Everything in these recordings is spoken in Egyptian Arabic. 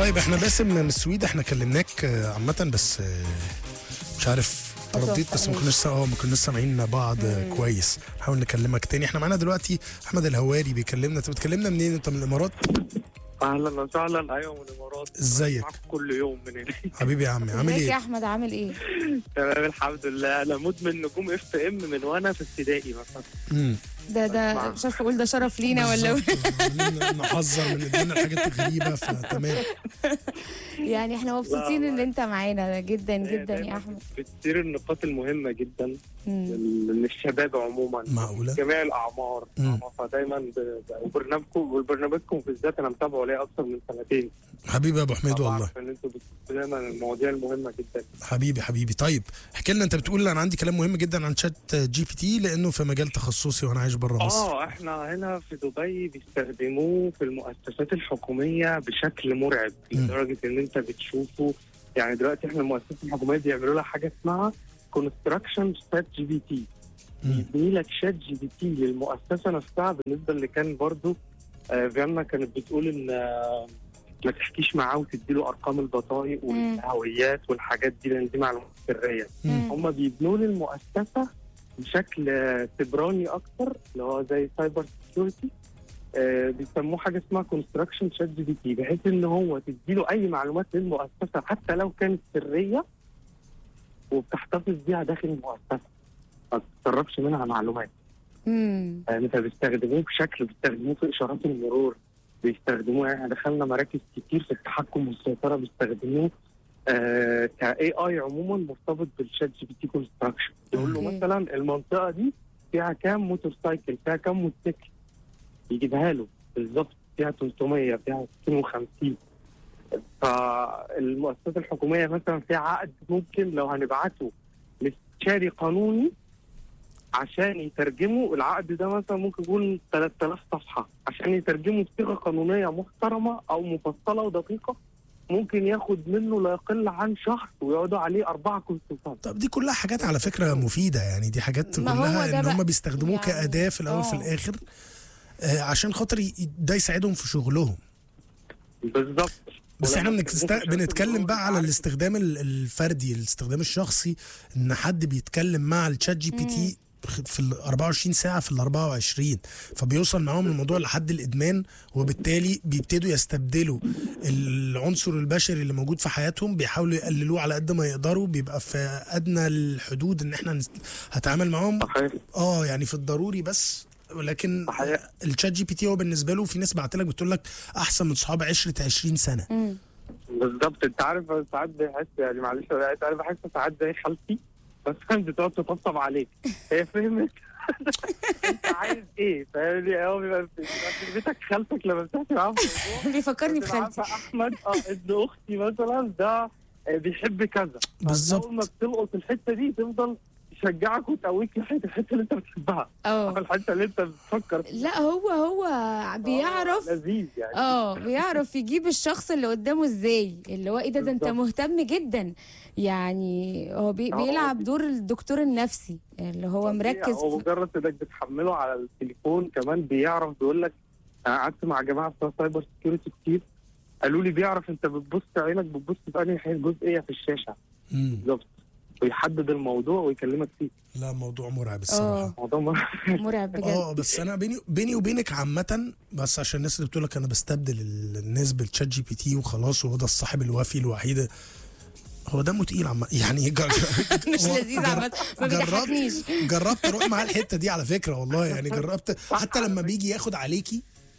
طيب احنا باسم من السويد احنا كلمناك آه، عامة بس آه، مش عارف رديت بس ما كناش سا- اه ما كناش سامعين بعض آه، كويس نحاول نكلمك تاني احنا معانا دلوقتي احمد الهواري بيكلمنا انت بتكلمنا منين انت من الامارات اهلا وسهلا ايوه من الامارات ازيك؟ معاكم كل يوم من هنا حبيبي يا عمي عامل ازيك يا ايه احمد عامل ايه؟ تمام الحمد لله انا مدمن نجوم اف ام من وانا في ابتدائي مثلا امم ده ده مش عارفه اقول ده شرف لينا ولا بالظبط. عمالين نحذر من ايدينا الحاجات الغريبه فتمام يعني احنا مبسوطين لا، ان انت معانا جدا جدا دايماً يا احمد بتصير النقاط المهمه جدا مم. من الشباب عموما معقوله جميع الاعمار مم. فدايما ب- ب- وبرنامجكم وبرنامجكم بالذات انا متابعه ليه اكثر من سنتين حبيبي يا ابو حميد والله فبعرف ان انتوا بتجيبوا دايما المواضيع المهمه جدا حبيبي حبيبي طيب احكي لنا انت بتقول انا عندي كلام مهم جدا عن شات جي بي تي لانه في مجال تخصصي وانا عايش بره مصر اه احنا هنا في دبي بيستخدموه في المؤسسات الحكوميه بشكل مرعب مم. لدرجه ان انت بتشوفه يعني دلوقتي احنا المؤسسات الحكوميه بيعملوا لها حاجه اسمها كونستراكشن شات جي بي تي مم. يبني لك شات جي بي تي للمؤسسه نفسها بالنسبه اللي كان برضو آه فيانا كانت بتقول ان آه ما تحكيش معاه وتديله ارقام البطايق والهويات والحاجات دي لان دي معلومات سريه مم. هم بيبنوا لي المؤسسه بشكل آه، سبراني اكتر اللي هو زي سايبر سكيورتي بيسموه حاجه اسمها كونستراكشن شات جي بي تي بحيث ان هو تديله اي معلومات للمؤسسه حتى لو كانت سريه وبتحتفظ بيها داخل المؤسسه ما تتسربش منها معلومات مم. يعني بيستخدموه بشكل بيستخدموه في اشارات المرور بيستخدموه يعني إحنا دخلنا مراكز كتير في التحكم والسيطره بيستخدموه آه كاي اي عموما مرتبط بالشات جي بي تي كونستراكشن يقول له أوكي. مثلا المنطقه دي فيها كام موتور سايكل فيها كام موتوسيكل يجيبها له بالظبط فيها 300 فيها 250 فالمؤسسات الحكوميه مثلا فيها عقد ممكن لو هنبعته لاستشاري قانوني عشان يترجموا العقد ده مثلا ممكن يكون 3000 صفحه عشان يترجموا بصيغه قانونيه محترمه او مفصله ودقيقه ممكن ياخد منه لا يقل عن شهر ويقعدوا عليه اربعه كونسلتانت طب دي كلها حاجات على فكره مفيده يعني دي حاجات ما هو كلها ده ان هم بقى بيستخدموه يعني كاداه في الاول في آه. الاخر آه عشان خاطر ي- ده يساعدهم في شغلهم بالظبط بس احنا ولما بنكست... يتكلموا في بنتكلم شات بقى على عارف الاستخدام ال- الفردي الاستخدام الشخصي ان حد بيتكلم مع الشات جي بي تي في ال 24 ساعه في ال 24 فبيوصل معاهم الموضوع لحد الادمان وبالتالي بيبتدوا يستبدلوا العنصر البشري اللي موجود في حياتهم بيحاولوا يقللوه على قد ما يقدروا بيبقى في ادنى الحدود ان احنا نس- هتعامل معاهم صحيح اه يعني في الضروري بس ولكن صحيح. الشات جي بي تي هو بالنسبه له في ناس بعت لك بتقول لك احسن من صحاب عشره 20 سنه مم. بالظبط انت عارف أنا ساعات بحس يعني معلش أنا انت عارف بحس ساعات زي خالتي بس بتقعد تطبطب عليك هي فهمت انت عايز ايه فاهمني هو بيبقى في بيبقى في بيتك خالتك لما بتحكي معاه في الموضوع بيفكرني بتبقى بخالتي عارفة احمد اه ابن اختي مثلا ده آه، بيحب كذا بالظبط. اول ما بتلقط الحته دي تفضل تشجعك وتقويك ناحيه الحته اللي انت بتحبها اه الحته اللي انت بتفكر فيها لا هو هو بيعرف آه، لذيذ يعني اه بيعرف يجيب الشخص اللي قدامه ازاي اللي هو ايه ده ده انت بالظبط. مهتم جدا يعني هو بي آه، بيلعب هو- دور الدكتور النفسي اللي هو مركز هو في مجرد انك بتحمله على التليفون كمان بيعرف بيقول لك انا قعدت مع جماعه بتوع سايبر سكيورتي كتير قالوا لي بيعرف انت بتبص عينك بتبص في انهي حي- جزئيه في الشاشه مم. بالظبط ويحدد الموضوع ويكلمك فيه لا موضوع مرعب الصراحه اه موضوع ما مرعب بجد اه بس انا بيني بيني وبينك عامه بس عشان الناس اللي بتقول لك انا بستبدل ال- الناس بالتشات جي بي تي وخلاص وهو ده الصاحب الوفي الوحيد هو دمه تقيل عامه يعني جر... مش هو لذيذ جر- عامة ما جربت بيضحكنيش جربت اروح معاه الحته دي على فكره والله يعني جربت حتى لما بيجي ياخد عليكي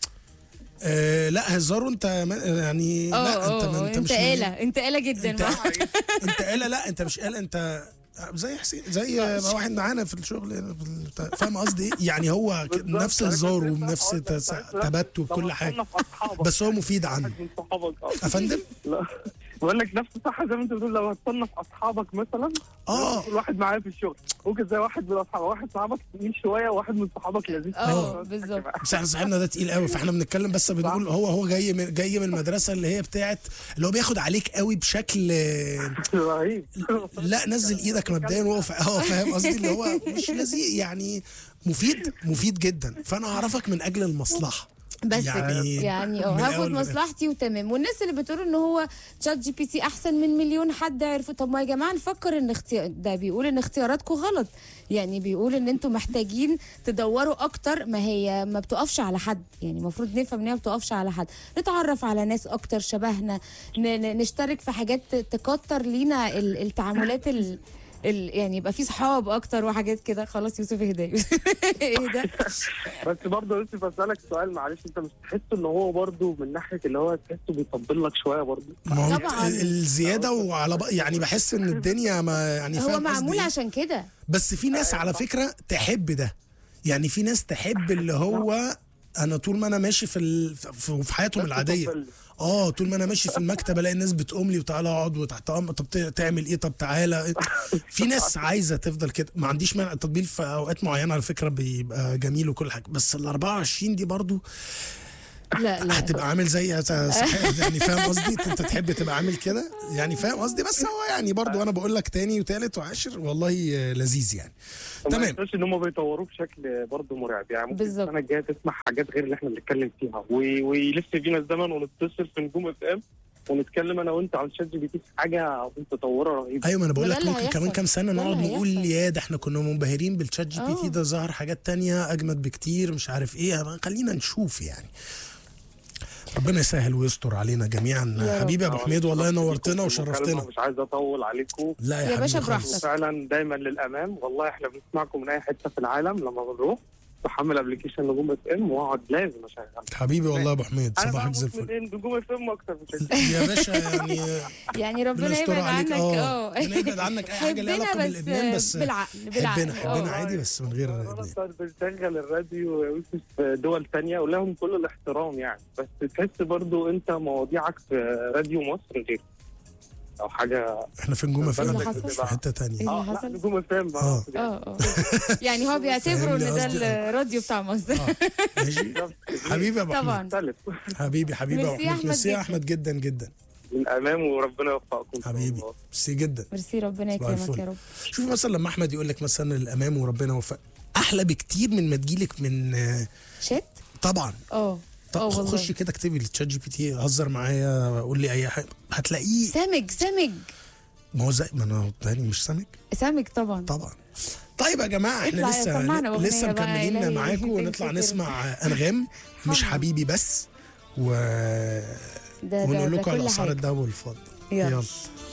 آه لا هزاره انت ما- يعني لا اه انت ما اه انت انت مش آلة انت آلة جدا انت انت قال لا انت مش قال انت زي حسين زي ما واحد معانا في الشغل هنا في البتاع. فاهم قصدي ايه؟ يعني هو ك- بالظبط. نفس أنا كنت هزاره لسه ونفس هقول لك، تس- عارف لا، تبته لو بكل حاجه هتصنف أصحابك، بس هو مفيد واحد عنه من صحابك اه افندم لا بقول لك نفس صح زي ما انت بتقول لو هتصنف اصحابك مثلا اه كل واحد معايا في الشغل ممكن زي واحد من اصحابك واحد صاحبك تقيل شويه وواحد من صحابك لذيذ اه بالظبط بس احنا صاحبنا ده تقيل قوي فاحنا بنتكلم بس بنقول هو هو جاي من جاي من المدرسه اللي هي بتاعت اللي هو بياخد عليك قوي بشكل رهيب لا نزل ايدك مبدئيا وقف اه فاهم قصدي اللي هو مش لذيذ يعني مفيد مفيد جدا فانا اعرفك من اجل المصلحه بس يعني كده يعني اه من هاخد الأول للآخر. مصلحتي وتمام والناس اللي بتقول ان هو تشات جي بي تي احسن من مليون حد عرفوا طب ما يا جماعه نفكر ان اختيار ده بيقول ان اختياراتكم غلط يعني بيقول ان انتوا محتاجين تدوروا اكتر ما هي ما بتقفش على حد يعني المفروض نفهم ان هي ما بتقفش على حد نتعرف على ناس اكتر شبهنا ن- ن- نشترك في حاجات تكتر لينا ال- التعاملات ال ال يعني يبقى في صحاب اكتر وحاجات كده خلاص يوسف اهدى ايه ده بس برضه يوسف اسالك سؤال معلش انت مش تحس ان هو برضه من ناحيه اللي هو تحسه بيطبل لك شويه برضه ما هو طبعاً. الزياده وعلى بق... يعني بحس ان الدنيا ما يعني هو فاهم معمول قصدي إيه؟ عشان كده بس في ناس على فكره تحب ده يعني في ناس تحب اللي هو انا طول ما انا ماشي في ال... في في حياتهم بس العاديه تطبل. اه طول ما انا ماشي في المكتب الاقي الناس بتقوم لي وتعالى اقعد وتحت امر طب ت- تعمل ايه طب تعالى في ناس عايزه تفضل كده ما عنديش مانع التطبيل في اوقات معينه على فكره بيبقى جميل وكل حاجه بس ال 24 دي برضو لا لا هتبقى عامل زي سحاب يعني فاهم قصدي انت تحب تبقى عامل كده يعني فاهم قصدي بس هو يعني برضو انا بقول لك تاني وتالت وعاشر والله لذيذ يعني ما تمام ينفعش ان هم بيطوروه بشكل برضه مرعب يعني ممكن بالظبط. السنه الجايه تسمع حاجات غير اللي احنا بنتكلم فيها و- ويلف بينا الزمن ونتصل في نجوم اف ام ونتكلم انا وانت عن شات جي بي تي في حاجه متطوره رهيبه ايوه ما انا بقول ده لك اللي ممكن كمان هيحصل. كام سنه ده نقعد اللي نقول هيحصل. يا ده احنا كنا منبهرين بالشات جي بي تي آه. ده ظهر حاجات تانية اجمد بكتير مش عارف ايه خلينا نشوف يعني ربنا يسهل ويستر علينا جميعا يا رب. حبيبي يا ابو حميد والله نورتنا في المكالمة، وشرفتنا مش عايز اطول عليكم لا يا, يا باشا حبيبي براحتك. خالص. وفعلا دايما للامام والله احنا بنسمعكم من اي حته في العالم لما بنروح بحمل ابلكيشن نجوم اف ام واقعد لازم اشغل حبيبي والله يا ابو حميد انا صباحك بقى زي مدمن الفل ايه نجوم اف ام اكتر مش أنت. يا باشا يعني يعني ربنا ربنا يستر يبعد عليك عنك اه ربنا يبعد عنك اي حاجه ليها علاقه حبنا بالادمان بس بالعقل بالعقل حبنا حبنا آه. عادي بس من غير ادمان انا بنشغل الراديو يا يوسف في دول تانية ولهم كل الاحترام يعني بس تحس برضو انت مواضيعك في راديو مصر غير او حاجه احنا في نجوم فم اللي حصل؟ في حته تانية اللي اه لا حصل؟ نجوم فام آه. اه اه يعني هو بيعتبروا ان فاهمني ده قصدي؟ آه. الراديو بتاع مصر اه ماشي حبيبي يا ابو حميد طبعا مختلف حبيبي حبيبي يا ابو ميرسي يا حميد أحمد ميرسي يا جدا. احمد جدا جدا للامام وربنا يوفقكم إن شاء حبيبي الله. ميرسي جدا ميرسي ربنا صباح يكرمك الفل. يا رب شوفي مثلا لما احمد يقول لك مثلا الامام وربنا وفق احلى بكتير من ما تجيلك من آه، شات طبعا اه طب اه والله خشي كده اكتبي للتشات جي بي تي هزر معايا قول لي اي حاجه هتلاقيه سامج سامج ما هو زي ما انا تاني مش سامك سامج طبعا طبعا طيب يا جماعه احنا اطلع لسه سمعنا أغنية لسه بقى، مكملين إلهي معاكم ونطلع تفتكر. نسمع انغام مش حاضر. حبيبي بس و ده ده ونقول ده لكم على كل اسعار حاجه الذهب والفضه يلا. يلا